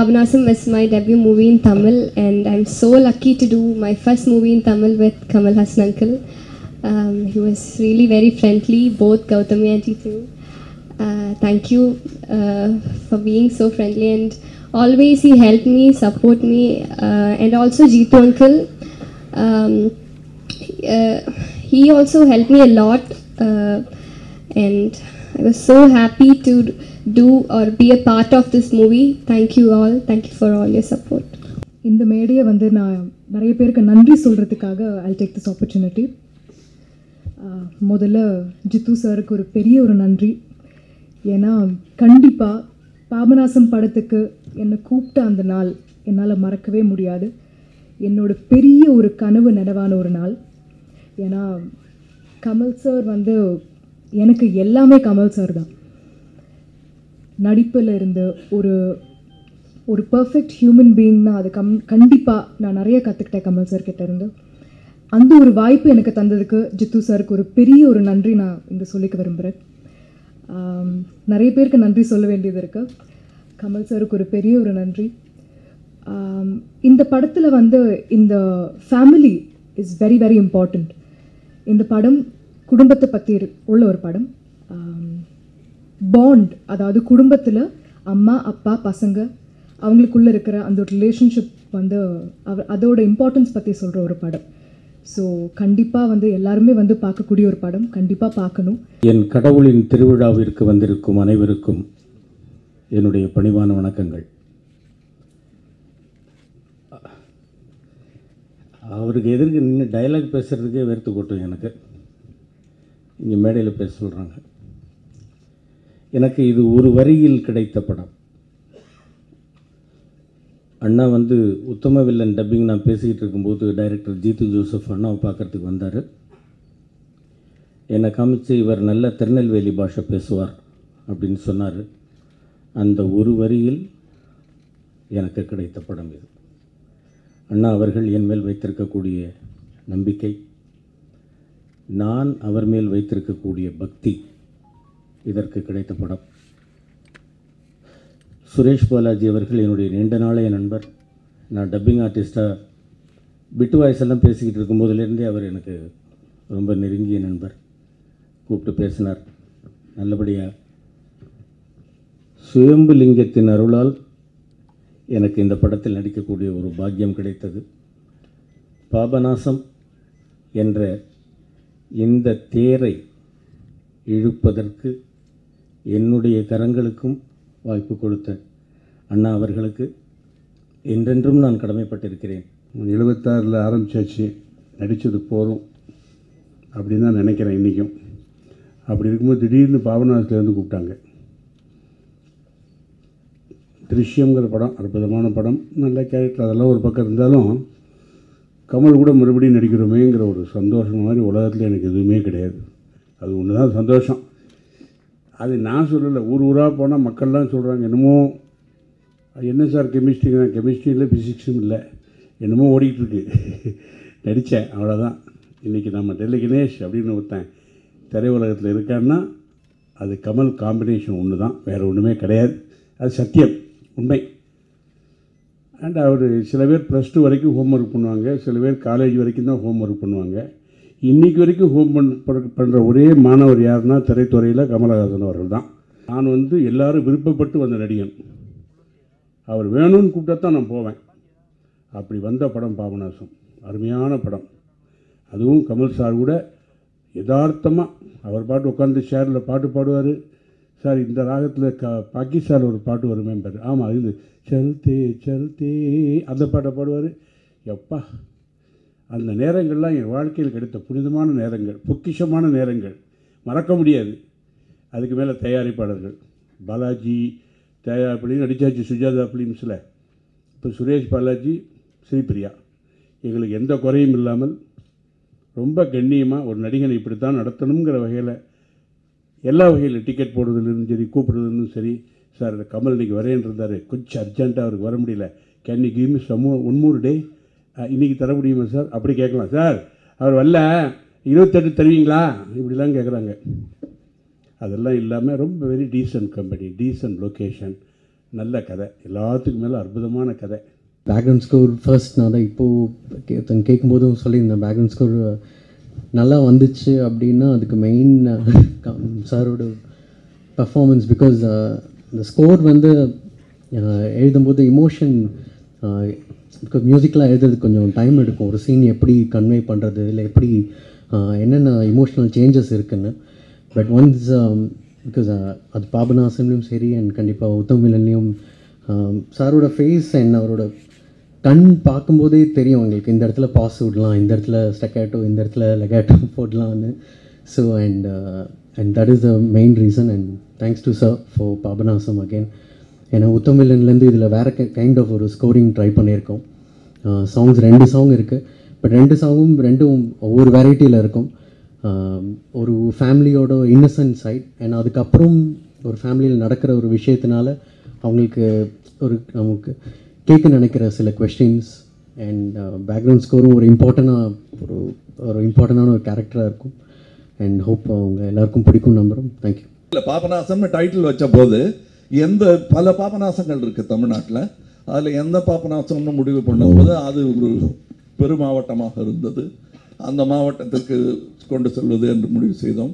Pavanasam is my debut movie in Tamil, and I'm so lucky to do my first movie in Tamil with Kamal Hassan uncle. Um, he was really very friendly, both Gautami and Jitu. Uh, thank you uh, for being so friendly, and always he helped me, support me, uh, and also Jitu uncle. Um, uh, he also helped me a lot, uh, and I was so happy to do or be a part of this movie. Thank you all. Thank you for all your support. இந்த மேடையை வந்து நான் நிறைய பேருக்கு நன்றி சொல்கிறதுக்காக I take this opportunity முதல்ல ஜித்து சாருக்கு ஒரு பெரிய ஒரு நன்றி ஏன்னா கண்டிப்பாக பாபநாசம் படத்துக்கு என்னை கூப்பிட்ட அந்த நாள் என்னால் மறக்கவே முடியாது என்னோட பெரிய ஒரு கனவு நனவான ஒரு நாள் ஏன்னா கமல் சார் வந்து எனக்கு எல்லாமே கமல் சார் தான் நடிப்பில் இருந்து ஒரு ஒரு பர்ஃபெக்ட் ஹியூமன் பீயிங்னா அது கம் கண்டிப்பாக நான் நிறைய கற்றுக்கிட்டேன் கமல் சார் கிட்ட இருந்து அந்த ஒரு வாய்ப்பு எனக்கு தந்ததுக்கு ஜித்து சாருக்கு ஒரு பெரிய ஒரு நன்றி நான் இங்கே சொல்லிக்க விரும்புகிறேன் ஆம், நிறைய பேருக்கு நன்றி சொல்ல வேண்டியது இருக்குது கமல் சாருக்கு ஒரு பெரிய ஒரு நன்றி ஆம், இந்த படத்தில் வந்து இந்த family is very very important இந்த படம் குடும்பத்தை பற்றி உள்ள ஒரு படம் பாண்ட் அதாவது குடும்பத்தில் அம்மா அப்பா பசங்க அவங்களுக்குள்ள இருக்கிற அந்த ஒரு ரிலேஷன்ஷிப் வந்து அவ அதோட இம்பார்ட்டன்ஸ் பற்றி சொல்கிற ஒரு படம் ஸோ கண்டிப்பாக வந்து எல்லாருமே வந்து பார்க்கக்கூடிய ஒரு படம் கண்டிப்பாக பார்க்கணும் என் கடவுளின் திருவிழாவிற்கு வந்திருக்கும் அனைவருக்கும் என்னுடைய பணிவான வணக்கங்கள் அவருக்கு எதிர்க்கு நின்று டயலாக் பேசுகிறதுக்கே வெறுத்து கொட்டும் எனக்கு இங்கே மேடையில் பேச சொல்கிறாங்க எனக்கு இது ஒரு வரியில் கிடைத்த படம் அண்ணா வந்து உத்தம வில்லன் டப்பிங் நான் பேசிக்கிட்டு இருக்கும்போது டைரக்டர் ஜீத்து ஜோசப் அண்ணாவை பார்க்கறதுக்கு வந்தார் என்னை காமிச்சு இவர் நல்ல திருநெல்வேலி பாஷை பேசுவார் அப்படின்னு சொன்னார் அந்த ஒரு வரியில் எனக்கு கிடைத்த படம் இது அண்ணா அவர்கள் என் மேல் வைத்திருக்கக்கூடிய நம்பிக்கை நான் அவர் மேல் வைத்திருக்கக்கூடிய பக்தி இதற்கு கிடைத்த படம் சுரேஷ் பாலாஜி அவர்கள் என்னுடைய நீண்ட நாளைய நண்பர் நான் டப்பிங் ஆர்டிஸ்ட்டாக பிட்டு வாய்ஸ் எல்லாம் பேசிக்கிட்டு இருக்கும்போதுலேருந்தே அவர் எனக்கு ரொம்ப நெருங்கிய நண்பர் கூப்பிட்டு பேசினார் நல்லபடியாக சுயம்பு லிங்கத்தின் அருளால் எனக்கு இந்த படத்தில் நடிக்கக்கூடிய ஒரு பாக்கியம் கிடைத்தது பாபநாசம் என்ற இந்த தேரை இழுப்பதற்கு என்னுடைய கரங்களுக்கும் வாய்ப்பு கொடுத்த அண்ணா அவர்களுக்கு என்றென்றும் நான் கடமைப்பட்டிருக்கிறேன் எழுபத்தாறில் ஆரம்பிச்சாச்சு நடித்தது போதும் அப்படின்னு தான் நினைக்கிறேன் இன்றைக்கும் அப்படி இருக்கும்போது திடீர்னு பாபநாசத்துலேருந்து கூப்பிட்டாங்க திருஷ்யங்கிற படம் அற்புதமான படம் நல்ல கேரக்டர் அதெல்லாம் ஒரு பக்கம் இருந்தாலும் கமல் கூட மறுபடியும் நடிக்கிறோமேங்கிற ஒரு சந்தோஷம் மாதிரி உலகத்தில் எனக்கு எதுவுமே கிடையாது அது ஒன்று தான் சந்தோஷம் அது நான் சொல்லலை ஊர் ஊராக போனால் மக்கள்லாம் சொல்கிறாங்க என்னமோ அது என்ன சார் கெமிஸ்ட்ரி தான் கெமிஸ்ட்ரி இல்லை ஃபிசிக்ஸும் இல்லை என்னமோ ஓடிட்டுருக்கு நடித்தேன் அவ்வளோதான் இன்றைக்கி நம்ம டெல்லி கணேஷ் அப்படின்னு ஒருத்தன் திரையுலகத்தில் இருக்கான்னா அது கமல் காம்பினேஷன் ஒன்று தான் வேறு ஒன்றுமே கிடையாது அது சத்தியம் உண்மை அண்ட் அவர் சில பேர் ப்ளஸ் டூ வரைக்கும் ஹோம் ஒர்க் பண்ணுவாங்க சில பேர் காலேஜ் வரைக்கும் தான் ஹோம் ஒர்க் பண்ணுவாங்க இன்றைக்கி வரைக்கும் ஹோம் பண்ணுற ஒரே மாணவர் யாருன்னா திரைத்துறையில் கமலஹாசன் அவர்கள் தான் நான் வந்து எல்லாரும் விருப்பப்பட்டு வந்த நடிகன் அவர் வேணும்னு கூப்பிட்டா தான் நான் போவேன் அப்படி வந்த படம் பாபநாசம் அருமையான படம் அதுவும் கமல் சார் கூட யதார்த்தமாக அவர் பாட்டு உட்காந்து ஷேரில் பாட்டு பாடுவார் சார் இந்த ராகத்தில் க பாகிஸ்தான் ஒரு பாட்டு வருமேம்பார் ஆமாம் இது சருத்தே சருத்தே அந்த பாட்டை பாடுவார் எப்பா அந்த நேரங்கள்லாம் என் வாழ்க்கையில் கிடைத்த புனிதமான நேரங்கள் பொக்கிஷமான நேரங்கள் மறக்க முடியாது அதுக்கு மேலே தயாரிப்பாளர்கள் பாலாஜி தயாரிப்படி நடிச்சாச்சு சுஜாதா ஃபிலிம்ஸில் இப்போ சுரேஷ் பாலாஜி ஸ்ரீபிரியா எங்களுக்கு எந்த குறையும் இல்லாமல் ரொம்ப கண்ணியமாக ஒரு நடிகனை இப்படித்தான் நடத்தணுங்கிற வகையில் எல்லா வகையில் டிக்கெட் போடுறதுலேருந்து சரி கூப்பிடுறதுலேருந்து சரி சார் இந்த கமல் இன்னைக்கு வரேன் இருந்தார் கொஞ்சம் அர்ஜென்ட்டாக அவருக்கு வர முடியல can you give me some one more day இன்றைக்கி தர முடியுமா சார் அப்படி கேட்கலாம் சார் அவர் வரல இருபத்தெட்டு தருவீங்களா இப்படிலாம் கேட்குறாங்க அதெல்லாம் இல்லாமல் ரொம்ப very decent company decent location நல்ல கதை எல்லாத்துக்கும் மேலே அற்புதமான கதை பேக்ரவுண்ட் ஸ்கோர் ஃபர்ஸ்ட் நான் தான் இப்போது ஒருத்தன் கேட்கும்போதும் சொல்லியிருந்தேன் பேக்ரவுண்ட் ஸ்கோர் நல்லா வந்துச்சு அப்படின்னா அதுக்கு மெயின் சாரோட பர்ஃபார்மன்ஸ் பிகாஸ் இந்த ஸ்கோர் வந்து அஹ், எழுதும்போது இமோஷன் பிகாஸ் மியூசிக்லாம் எழுதுறதுக்கு கொஞ்சம் டைம் எடுக்கும் ஒரு சீன் எப்படி கன்வே பண்ணுறது இல்லை எப்படி அஹ், என்னென்ன இமோஷனல் சேஞ்சஸ் இருக்குன்னு பட் ஒன்ஸ் பிகாஸ் அது பாபநாசன்லையும் சரி அண்ட் கண்டிப்பாக உத்தம் வில்லன்லையும் சாரோட ஃபேஸ் அண்ட் அவரோட கண் பார்க்கும்போதே தெரியும் உங்களுக்கு இந்த இடத்துல பாஸ் விடலாம் இந்த இடத்துல ஸ்டக்கேட்டோ இந்த இடத்துல லெகேட்டோ போடலான்னு so and and that is the main reason and thanks to sir for Papanasam again ஏன்னா உத்தம் வில்லன்லேருந்து இதில் வேறு கைண்ட் ஆஃப் ஒரு ஸ்கோரிங் ட்ரை பண்ணியிருக்கோம் சாங்ஸ் ரெண்டு சாங் இருக்குது பட் ரெண்டு சாங்கும் ரெண்டும் ஒவ்வொரு வெரைட்டியில் இருக்கும் ஆம், ஒரு ஃபேமிலியோட இன்னசென்ட் சைட் அண்ட் அதுக்கப்புறம் ஒரு ஃபேமிலியில் நடக்கிற ஒரு விஷயத்தினால அவங்களுக்கு ஒரு நமக்கு கேட்க நினைக்கிற சில கொஸ்டின்ஸ் அண்ட் பேக்ரவுண்ட் ஸ்கோரும் ஒரு இம்பார்ட்டண்டாக ஒரு ஒரு இம்பார்ட்டண்டான ஒரு கேரக்டராக இருக்கும் அண்ட் ஹோப் அவங்க எல்லாருக்கும் பிடிக்கும் நம்புகிறோம் தேங்க்யூ இல்லை பாபநாசம்னு டைட்டில் வச்ச போது எந்த பல பாபநாசங்கள் இருக்குது தமிழ்நாட்டில் அதில் எந்த பாபநாசம்னு முடிவு பண்ணும்போது அது ஒரு பெருமாவட்டமாக இருந்தது அந்த மாவட்டத்திற்கு கொண்டு செல்வது என்று முடிவு செய்தோம்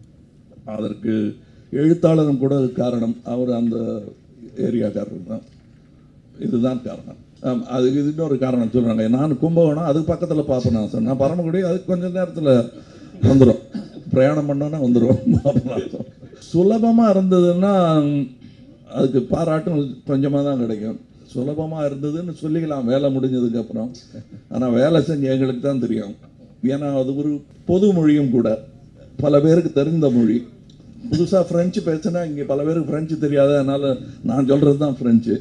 அதற்கு எழுத்தாளரும் கூட காரணம் அவர் அந்த ஏரியாக்காரர் தான் இதுதான் காரணம் ஆம், அதுக்கு இது இன்னொரு காரணம் சொல்கிறாங்க நான் கும்பகோணம் அதுக்கு பக்கத்தில் பாபநாசம் நான் பரமக்குடி அதுக்கு கொஞ்ச நேரத்தில் வந்துடும் பிரயாணம் பண்ணோன்னா வந்துடும் பாபநாசம் சுலபமாக இருந்ததுன்னா அதுக்கு பாராட்டும் கொஞ்சமாக தான் கிடைக்கும் சுலபமாக இருந்ததுன்னு சொல்லிக்கலாம் வேலை முடிஞ்சதுக்கப்புறம் ஆனால் வேலை செஞ்ச எங்களுக்கு தான் தெரியும் ஏன்னா அது ஒரு பொது மொழியும் கூட பல பேருக்கு தெரிந்த மொழி புதுசாக ஃப்ரெஞ்சு பேசினா இங்கே பல பேருக்கு ஃப்ரெஞ்சு தெரியாது அதனால் நான் சொல்கிறது தான் ஃப்ரெஞ்சு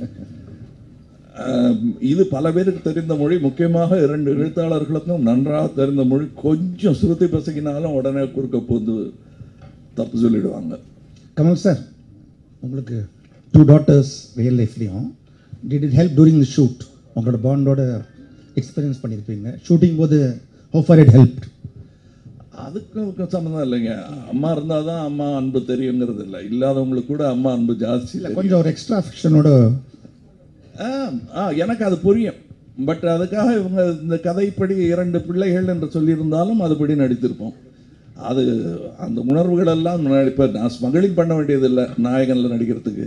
ஆஹ் இது பல பேருக்கு தெரிந்த மொழி முக்கியமாக இரண்டு எழுத்தாளர்களுக்கும் நன்றாக தெரிந்த மொழி கொஞ்சம் சுருத்தி பசங்கினாலும் உடனே குறுக்க போந்து தப்பு சொல்லிடுவாங்க கமல் சார் உங்களுக்கு டூ டாட்டர்ஸ் ரியல் லைஃப்லேயும் did it help during the shoot உங்களோட பாண்டோட எக்ஸ்பீரியன்ஸ் பண்ணியிருப்பீங்க ஷூட்டிங் போது ஹோ ஃபார் இட் ஹெல்ப் அதுக்கும் இதுக்கும் சம்மந்தம் இல்லைங்க அம்மா இருந்தால் தான் அம்மா அன்பு தெரியுங்கிறது இல்லை இல்லாதவங்களுக்கு கூட அம்மா அன்பு ஜாஸ்தி இல்லை தெரியும். கொஞ்சம் ஒரு எக்ஸ்ட்ரா ஃபிக்ஷனோட ஆ ஆ எனக்கு அது புரியும் பட் அதுக்காக இவங்க இந்த கதைப்படி இரண்டு பிள்ளைகள் என்று சொல்லியிருந்தாலும் அதுபடி நடித்திருப்போம் அது அந்த உணர்வுகள் எல்லாம் இப்போ நான் ஸ்மகிளிங் பண்ண வேண்டியதில்லை நாயகனில் நடிக்கிறதுக்கு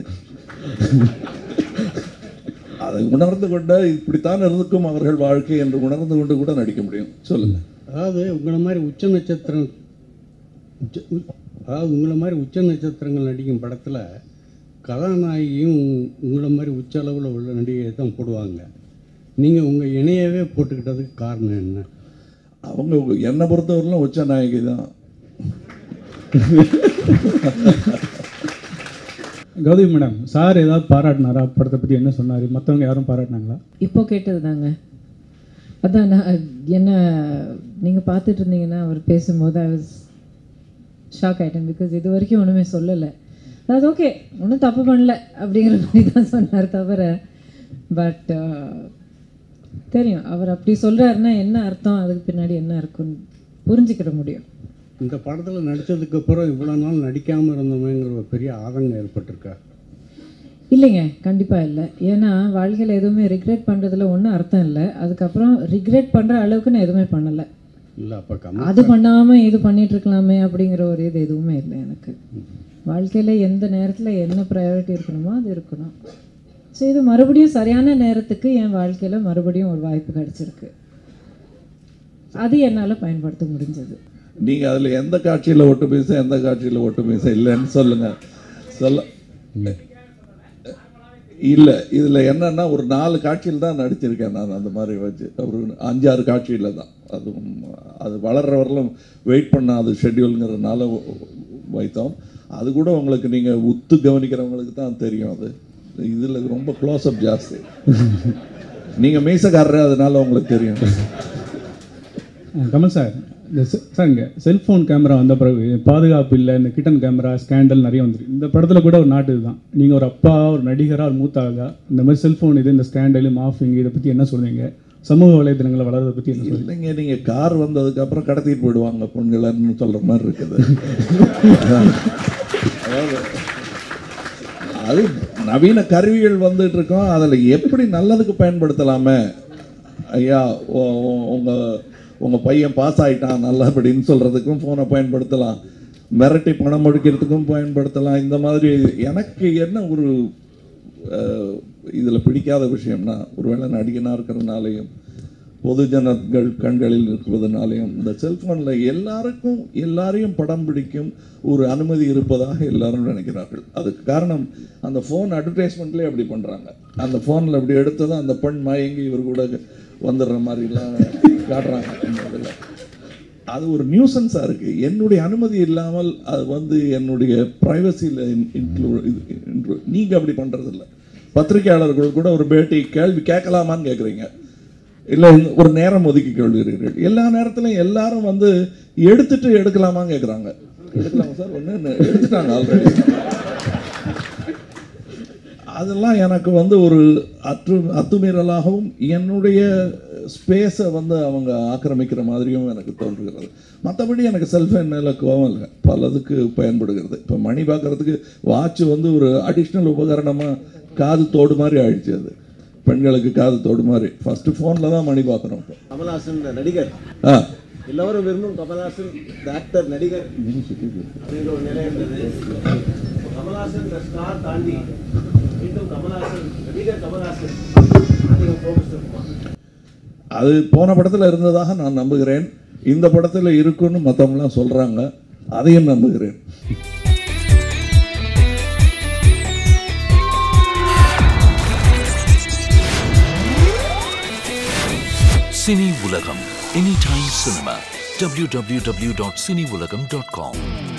அதை உணர்ந்து கொண்டு இப்படித்தான் இருக்கும் அவர்கள் வாழ்க்கை என்று உணர்ந்து கொண்டு கூட நடிக்க முடியும் சொல்லுங்க அதாவது உங்களை மாதிரி உச்ச நட்சத்திரம் உச்ச உ- அதாவது உங்களை மாதிரி உச்ச நட்சத்திரங்கள் நடிக்கும் படத்தில் கதாநாயகியும் உங்களை மாதிரி உச்ச அளவில் உள்ள நடிகையை தான் போடுவாங்க நீங்கள் உங்கள் இணையவே போட்டுக்கிட்டதுக்கு காரணம் என்ன அவங்க என்னை பொறுத்தவரையிலும் உச்ச நாயகி தான் கௌதமி மேடம் சார் ஏதாவது பாராட்டினாரா படத்தை பற்றி என்ன சொன்னார் மற்றவங்க யாரும் பாராட்டினாங்களா இப்போ கேட்டது தாங்க அதான் நான் என்ன நீங்கள் பார்த்துட்டு இருந்தீங்கன்னா அவர் பேசும்போது ஐ வாஸ் ஷாக் ஆகிட்டேன் பிகாஸ் இது வரைக்கும் ஒன்றுமே சொல்லலை அதாவது ஓகே ஒன்றும் தப்பு பண்ணல அப்படிங்கிற மாதிரி தான் சொன்னார் தவிர பட் தெரியும் அவர் அப்படி சொல்கிறாருன்னா என்ன அர்த்தம் அதுக்கு பின்னாடி என்ன இருக்குன்னு புரிஞ்சுக்கிட முடியும் இந்த படத்தில் நடித்ததுக்கு அப்புறம் இவ்வளோ நாள் நடிக்காமல் இருந்தோமேங்கிற ஒரு பெரிய ஆதங்கம் ஏற்பட்டிருக்கா இல்லைங்க கண்டிப்பாக இல்லை ஏன்னா வாழ்க்கையில் எதுவுமே ரிக்ரெட் பண்ணுறதுல ஒன்றும் அர்த்தம் இல்லை அதுக்கப்புறம் ரிக்ரெட் பண்ணுற அளவுக்கு நான் எதுவுமே பண்ணலை இல்லை அப்போ கமல் அது பண்ணாமல் இது பண்ணிட்டு இருக்கலாமே அப்படிங்கிற ஒரு இது எதுவுமே இல்லை எனக்கு வாழ்க்கையில் எந்த நேரத்தில் என்ன ப்ரையாரிட்டி இருக்கணுமோ அது இருக்கணும் ஸோ இது மறுபடியும் சரியான நேரத்துக்கு என் வாழ்க்கையில் மறுபடியும் ஒரு வாய்ப்பு கிடைச்சிருக்கு அது என்னால் பயன்படுத்த முடிஞ்சது நீங்கள் அதில் எந்த காட்சியில் ஒட்டு பேச எந்த காட்சியில் ஒட்டு பேச இல்லைன்னு சொல்லுங்க சொல்ல இல்லை இதில் என்னன்னா ஒரு நாலு காட்சியில் தான் நடிச்சிருக்கேன் நான் அந்த மாதிரி வச்சு ஒரு அஞ்சாறு காட்சியில் தான் அதுவும் அது வளர்ற வரலும் வெயிட் பண்ண அது ஷெட்யூலுங்கிறதுனால வைத்தோம் அது கூட உங்களுக்கு நீங்கள் உத்து கவனிக்கிறவங்களுக்கு தான் தெரியும் அது இதில் ரொம்ப க்ளோஸ்அப் ஜாஸ்தி நீங்கள் மீசக்காரரு அதனால உங்களுக்கு தெரியும் அஹ் கமல் சார் இந்த செ- சார் இங்கே செல்ஃபோன் கேமரா வந்த பிறகு பாதுகாப்பு இல்லை இந்த கிட்டன் கேமரா ஸ்கேண்டல் நிறைய வந்துருக்கு இந்த படத்தில் கூட ஒரு நாட்டு இதுதான் நீங்கள் ஒரு அப்பா ஒரு நடிகராக ஒரு மூத்த ஆளா இந்த மாதிரி செல்ஃபோன் இது இந்த ஸ்கேண்டலு மாஃபிங் இதை பற்றி என்ன சொல்றீங்க சமூக வலைதளங்களை வளர்றதை பற்றி என்ன சொல்றீங்க இல்லைங்க நீங்கள் கார் வந்ததுக்கு அப்புறம் கடத்திட்டு போயிடுவாங்க பொண்களன்னு சொல்கிற மாதிரி இருக்குது அதாவது அது நவீன கருவிகள் வந்துட்டு இருக்கோம் அதில் எப்படி நல்லதுக்கு பயன்படுத்தலாமே ஐயா உ- உ- உங்க உங்க பையன் பாஸ் ஆயிட்டான் நல்லபடின்னு சொல்றதுக்கும் ஃபோனை பயன்படுத்தலாம் மிரட்டி பணம் முடிக்கிறதுக்கும் பயன்படுத்தலாம் இந்த மாதிரி எனக்கு என்ன ஒரு அஹ், இதுல பிடிக்காத விஷயம்னா ஒருவேளை நடிகனா இருக்கிறதுனாலையும் பொதுஜனங்கள் கண்களில் இருப்பதனாலையும் இந்த செல்போனில் எல்லாருக்கும் எல்லாரையும் படம் பிடிக்கும் ஒரு அனுமதி இருப்பதாக எல்லாரும் நினைக்கிறார்கள் அதுக்கு காரணம் அந்த ஃபோன் அட்வர்டைஸ்மெண்ட்லேயே அப்படி பண்ணுறாங்க அந்த ஃபோனில் அப்படி எடுத்ததும் அந்த பெண் மயங்கி இவர் கூட வந்துடுற மாதிரிலாம் காட்டுறாங்க இந்த இதில் அது ஒரு நியூசன்ஸாக இருக்குது என்னுடைய அனுமதி இல்லாமல் அது வந்து என்னுடைய ப்ரைவசியில் இன்க்ளூட் நீங்கள் அப்படி பண்ணுறதில்ல பத்திரிகையாளர்கள் கூட ஒரு பேட்டி கேள்வி கேட்கலாமான்னு கேட்குறீங்க இல்லை ஒரு நேரம் ஒதுக்கி கொள்கிறீர்கள் எல்லா நேரத்திலும் எல்லாரும் வந்து எடுத்துட்டு எடுக்கலாமான்னு கேட்குறாங்க எடுக்கலாமா சார் ஒன்று எடுத்துட்டாங்க ஆல்ரெடி அதெல்லாம் எனக்கு வந்து ஒரு அற்று அத்துமீறலாகவும் என்னுடைய ஸ்பேஸை வந்து அவங்க ஆக்கிரமிக்கிற மாதிரியும் எனக்கு தோன்றுகிறது மற்றபடி எனக்கு செல்ஃபோன் மேலே கோவம் இல்லை பலதுக்கு பயன்படுகிறது இப்போ மணி பார்க்கறதுக்கு வாட்ச் வந்து ஒரு அடிஷ்னல் உபகரணமாக காது தோடு மாதிரி ஆயிடுச்சு அது பெண்களுக்கு காது தோடு மாதிரி ஃபஸ்ட்டு ஃபோனில் தான் மணி பார்க்குறோம் இப்போ கமல்ஹாசன் நடிகர் ஆ எல்லாரும் விரும்பும் கமல்ஹாசன் இந்த ஆக்டர் நடிகர் அப்படின்ற ஒரு நிலை இருந்தது கமல்ஹாசன் ஸ்டார் தாண்டி மீண்டும் கமல்ஹாசன் நடிகர் கமல்ஹாசன் அதிகம் ஃபோக்கஸ் இருக்குமா அது போன படத்தில் இருந்ததாக நான் நம்புகிறேன் இந்த படத்தில் இருக்குன்னு மற்றவங்களாம் சொல்கிறாங்க அதையும் நம்புகிறேன் சினி உலகம் எனி டைம் சினிமா www.cineulagam.com